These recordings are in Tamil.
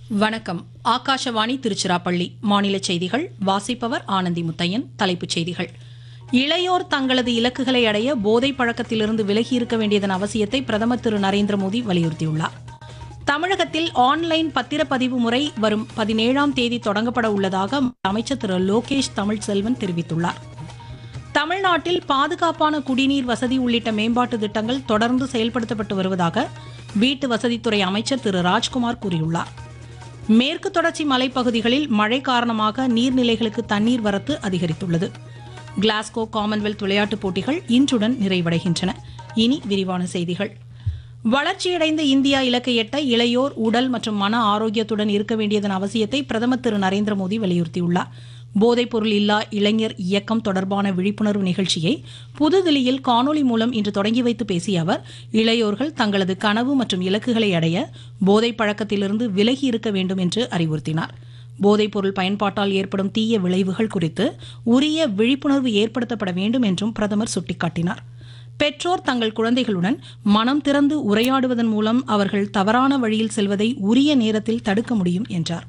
வணக்கம் ஆகாஷவாணி திருச்சிராப்பள்ளி மாநில செய்திகள் வாசிப்பவர் ஆனந்தி முத்தையன் தலைப்புச் செய்திகள் இளையோர் தங்களது இலக்குகளை அடைய போதை பழக்கத்திலிருந்து விலகி இருக்க வேண்டியதன் அவசியத்தை பிரதமர் திரு நரேந்திர மோடி வலியுறுத்தியுள்ளார் தமிழகத்தில் ஆன்லைன் பத்திரப்பதிவு முறை வரும் பதினேழாம் தேதி தொடங்கப்பட உள்ளதாக அமைச்சர் திரு லோகேஷ் தமிழ்செல்வன் தெரிவித்துள்ளார் தமிழ்நாட்டில் பாதுகாப்பான குடிநீர் வசதி உள்ளிட்ட மேம்பாட்டு திட்டங்கள் தொடர்ந்து செயல்படுத்தப்பட்டு வருவதாக வீட்டு வசதித்துறை அமைச்சர் திரு ராஜ்குமார் கூறியுள்ளார் மேற்கு தொடர்ச்சி மலைப்பகுதிகளில் மழை காரணமாக நீர்நிலைகளுக்கு தண்ணீர் வரத்து அதிகரித்துள்ளது கிளாஸ்கோ காமன்வெல்த் விளையாட்டுப் போட்டிகள் இன்றுடன் நிறைவடைகின்றன இனி விரிவான செய்திகள் வளர்ச்சியடைந்த இந்தியா இலக்கை எட்ட இளையோர் உடல் மற்றும் மன ஆரோக்கியத்துடன் இருக்க வேண்டியதன் அவசியத்தை பிரதமர் திரு நரேந்திர மோடி வலியுறுத்தியுள்ளார் போதைப்பொருள் இல்லா இளைஞர் இயக்கம் தொடர்பான விழிப்புணர்வு நிகழ்ச்சியை புதுதில்லியில் காணொலி மூலம் இன்று தொடங்கி வைத்து பேசிய அவர் இளையோர்கள் தங்களது கனவு மற்றும் இலக்குகளை அடைய போதைப் பழக்கத்திலிருந்து விலகி இருக்க வேண்டும் என்று அறிவுறுத்தினார் போதைப்பொருள் பயன்பாட்டால் ஏற்படும் தீய விளைவுகள் குறித்து உரிய விழிப்புணர்வு ஏற்படுத்தப்பட வேண்டும் என்றும் பிரதமர் சுட்டிக்காட்டினார் பெற்றோர் தங்கள் குழந்தைகளுடன் மனம் திறந்து உரையாடுவதன் மூலம் அவர்கள் தவறான வழியில் செல்வதை உரிய நேரத்தில் தடுக்க முடியும் என்றார்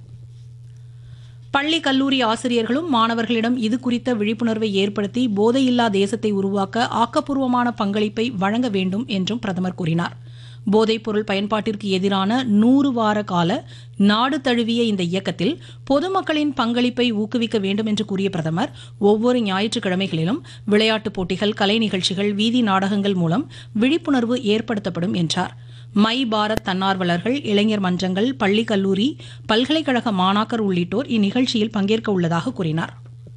பள்ளி கல்லூரி ஆசிரியர்களும் மாணவர்களிடம் இது குறித்த விழிப்புணர்வை ஏற்படுத்தி போதையில்லா தேசத்தை உருவாக்க ஆக்கப்பூர்வமான பங்களிப்பை வழங்க வேண்டும் என்றும் பிரதமர் கூறினார் போதைப்பொருள் பயன்பாட்டிற்கு எதிரான நூறு வார கால நாடு தழுவிய இந்த இயக்கத்தில் பொதுமக்களின் பங்களிப்பை ஊக்குவிக்க வேண்டும் என்று கூறிய பிரதமர் ஒவ்வொரு ஞாயிற்றுக்கிழமைகளிலும் விளையாட்டுப் போட்டிகள் கலை நிகழ்ச்சிகள் வீதி நாடகங்கள் மூலம் விழிப்புணர்வு ஏற்படுத்தப்படும் என்றார் மை பாரத் தன்னார்வலர்கள் இளைஞர் மன்றங்கள் பள்ளி கல்லூரி பல்கலைக்கழக மாணாக்கர் உள்ளிட்டோர் இந்நிகழ்ச்சியில் பங்கேற்க உள்ளதாக கூறினார்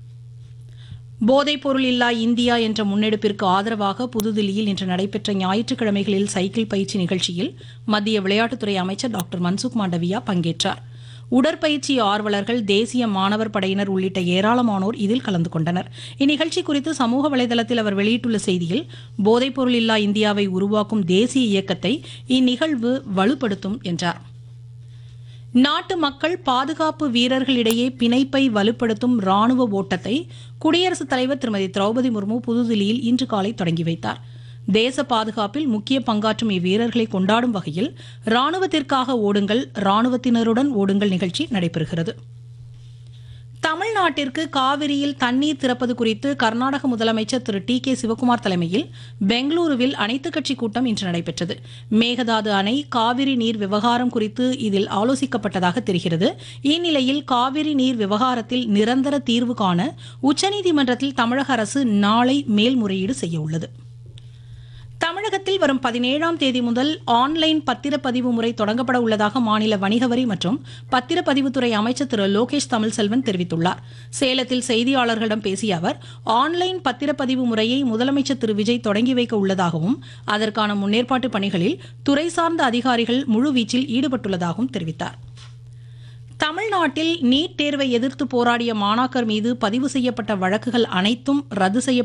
போதைப்பொருள் இல்லா இந்தியா என்ற முன்னெடுப்பிற்கு ஆதரவாக புதுதில்லியில் இன்று நடைபெற்ற ஞாயிற்றுக்கிழமைகளில் சைக்கிள் பயிற்சி நிகழ்ச்சியில் மத்திய விளையாட்டுத்துறை அமைச்சர் டாக்டர் மன்சுக் மாண்டவியா பங்கேற்றார் உடற்பயிற்சி ஆர்வலர்கள் தேசிய மாணவர் படையினர் உள்ளிட்ட ஏராளமானோர் இதில் கலந்து கொண்டனர் இந்நிகழ்ச்சி குறித்து சமூக வலைதளத்தில் அவர் வெளியிட்டுள்ள செய்தியில் போதைப்பொருள் இல்லா இந்தியாவை உருவாக்கும் தேசிய இயக்கத்தை இந்நிகழ்வு வலுப்படுத்தும் என்றார் நாட்டு மக்கள் பாதுகாப்பு வீரர்களிடையே பிணைப்பை வலுப்படுத்தும் ராணுவ ஓட்டத்தை குடியரசுத் தலைவர் திருமதி திரௌபதி முர்மு புதுதில்லியில் இன்று காலை தொடங்கி வைத்தார் தேச பாதுகாப்பில் முக்கிய பங்காற்றும் இவ்வீரர்களை கொண்டாடும் வகையில் ராணுவத்திற்காக ஓடுங்கள் ராணுவத்தினருடன் ஓடுங்கள் நிகழ்ச்சி நடைபெறுகிறது தமிழ்நாட்டிற்கு காவிரியில் தண்ணீர் திறப்பது குறித்து கர்நாடக முதலமைச்சர் திரு டி கே சிவக்குமார் தலைமையில் பெங்களூருவில் அனைத்துக் கட்சி கூட்டம் இன்று நடைபெற்றது மேகதாது அணை காவிரி நீர் விவகாரம் குறித்து இதில் ஆலோசிக்கப்பட்டதாக தெரிகிறது இந்நிலையில் காவிரி நீர் விவகாரத்தில் நிரந்தர தீர்வு காண உச்சநீதிமன்றத்தில் தமிழக அரசு நாளை மேல்முறையீடு செய்ய உள்ளது தமிழகத்தில் வரும் பதினேழாம் தேதி முதல் ஆன்லைன் பத்திரப்பதிவு முறை தொடங்கப்பட உள்ளதாக மாநில வணிக வரி மற்றும் பத்திரப்பதிவுத்துறை அமைச்சர் திரு லோகேஷ் தமிழ்செல்வன் தெரிவித்துள்ளார் சேலத்தில் செய்தியாளர்களிடம் பேசிய அவர் ஆன்லைன் பத்திரப்பதிவு முறையை முதலமைச்சர் திரு விஜய் தொடங்கி வைக்க உள்ளதாகவும் அதற்கான முன்னேற்பாட்டு பணிகளில் துறை சார்ந்த அதிகாரிகள் முழுவீச்சில் ஈடுபட்டுள்ளதாகவும் தெரிவித்தார் தமிழ்நாட்டில் நீட் தேர்வை எதிர்த்து போராடிய மாணாக்கர் மீது பதிவு செய்யப்பட்ட வழக்குகள் அனைத்தும் ரத்து செய்ய